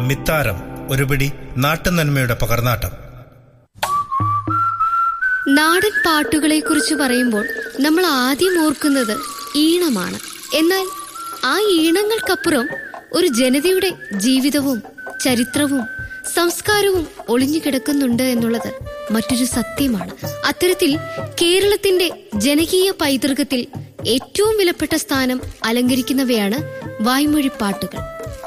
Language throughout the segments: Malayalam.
മിത്താരം ഒരുപിടി നാട്ടുനന്മയുടെ പകർന്നാട്ടം നാടൻ പാട്ടുകളെക്കുറിച്ച് പറയുമ്പോൾ നമ്മൾ ആദ്യം ഓർക്കുന്നത് ഈണമാണ് എന്നാൽ ആ ഈണങ്ങൾക്കപ്പുറം ഒരു ജനതയുടെ ജീവിതവും ചരിത്രവും സംസ്കാരവും ഒളിഞ്ഞു കിടക്കുന്നുണ്ട് എന്നുള്ളത് മറ്റൊരു സത്യമാണ് അത്തരത്തിൽ കേരളത്തിന്റെ ജനകീയ പൈതൃകത്തിൽ ഏറ്റവും വിലപ്പെട്ട സ്ഥാനം അലങ്കരിക്കുന്നവയാണ് വായ്മൊഴിപ്പാട്ടുകൾ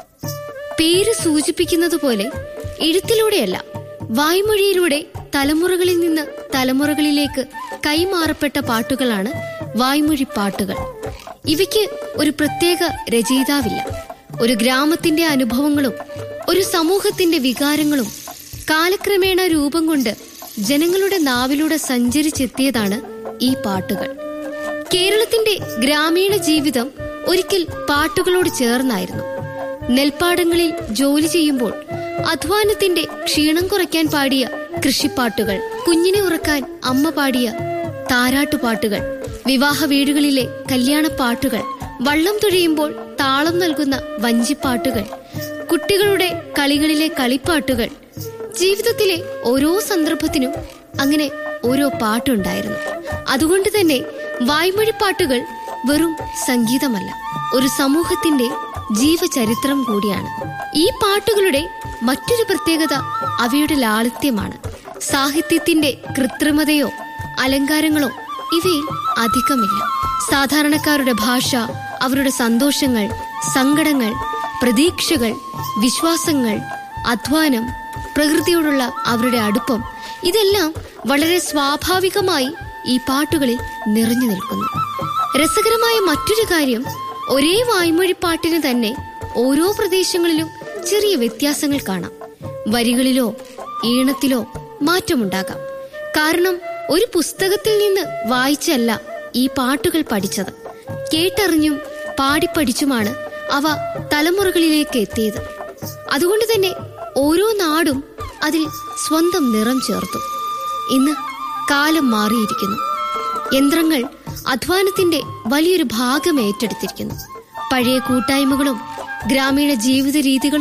പേര് സൂചിപ്പിക്കുന്നത് പോലെ എഴുത്തിലൂടെയല്ല വായ്മൊഴിയിലൂടെ തലമുറകളിൽ നിന്ന് തലമുറകളിലേക്ക് കൈമാറപ്പെട്ട പാട്ടുകളാണ് വായ്മൊഴി പാട്ടുകൾ ഇവയ്ക്ക് ഒരു പ്രത്യേക രചയിതാവില്ല ഒരു ഗ്രാമത്തിന്റെ അനുഭവങ്ങളും ഒരു സമൂഹത്തിന്റെ വികാരങ്ങളും കാലക്രമേണ രൂപം കൊണ്ട് ജനങ്ങളുടെ നാവിലൂടെ സഞ്ചരിച്ചെത്തിയതാണ് ഈ പാട്ടുകൾ കേരളത്തിന്റെ ഗ്രാമീണ ജീവിതം ഒരിക്കൽ പാട്ടുകളോട് ചേർന്നായിരുന്നു നെൽപ്പാടങ്ങളിൽ ജോലി ചെയ്യുമ്പോൾ അധ്വാനത്തിന്റെ ക്ഷീണം കുറയ്ക്കാൻ പാടിയ കൃഷിപ്പാട്ടുകൾ കുഞ്ഞിനെ ഉറക്കാൻ അമ്മ പാടിയ താരാട്ടുപാട്ടുകൾ വിവാഹ വീടുകളിലെ കല്യാണപ്പാട്ടുകൾ വള്ളം തുഴയുമ്പോൾ താളം നൽകുന്ന വഞ്ചിപ്പാട്ടുകൾ കുട്ടികളുടെ കളികളിലെ കളിപ്പാട്ടുകൾ ജീവിതത്തിലെ ഓരോ സന്ദർഭത്തിനും അങ്ങനെ ഓരോ പാട്ടുണ്ടായിരുന്നു അതുകൊണ്ട് തന്നെ വായ്മൊഴിപ്പാട്ടുകൾ വെറും സംഗീതമല്ല ഒരു സമൂഹത്തിന്റെ ജീവചരിത്രം കൂടിയാണ് ഈ പാട്ടുകളുടെ മറ്റൊരു പ്രത്യേകത അവയുടെ ലാളിത്യമാണ് സാഹിത്യത്തിന്റെ കൃത്രിമതയോ അലങ്കാരങ്ങളോ ഇവയിൽ അധികമില്ല സാധാരണക്കാരുടെ ഭാഷ അവരുടെ സന്തോഷങ്ങൾ സങ്കടങ്ങൾ പ്രതീക്ഷകൾ വിശ്വാസങ്ങൾ അധ്വാനം പ്രകൃതിയോടുള്ള അവരുടെ അടുപ്പം ഇതെല്ലാം വളരെ സ്വാഭാവികമായി ഈ പാട്ടുകളിൽ നിറഞ്ഞു നിൽക്കുന്നു രസകരമായ മറ്റൊരു കാര്യം ഒരേ വായ്മൊഴിപ്പാട്ടിന് തന്നെ ഓരോ പ്രദേശങ്ങളിലും ചെറിയ വ്യത്യാസങ്ങൾ കാണാം വരികളിലോ ഈണത്തിലോ മാറ്റമുണ്ടാകാം കാരണം ഒരു പുസ്തകത്തിൽ നിന്ന് വായിച്ചല്ല ഈ പാട്ടുകൾ പഠിച്ചത് കേട്ടറിഞ്ഞും പാടിപ്പഠിച്ചുമാണ് അവ തലമുറകളിലേക്ക് എത്തിയത് അതുകൊണ്ട് തന്നെ ഓരോ നാടും അതിൽ സ്വന്തം നിറം ചേർത്തു ഇന്ന് കാലം മാറിയിരിക്കുന്നു യന്ത്രങ്ങൾ അധ്വാനത്തിന്റെ വലിയൊരു ഭാഗം ഏറ്റെടുത്തിരിക്കുന്നു പഴയ കൂട്ടായ്മകളും ഗ്രാമീണ ജീവിത രീതികളും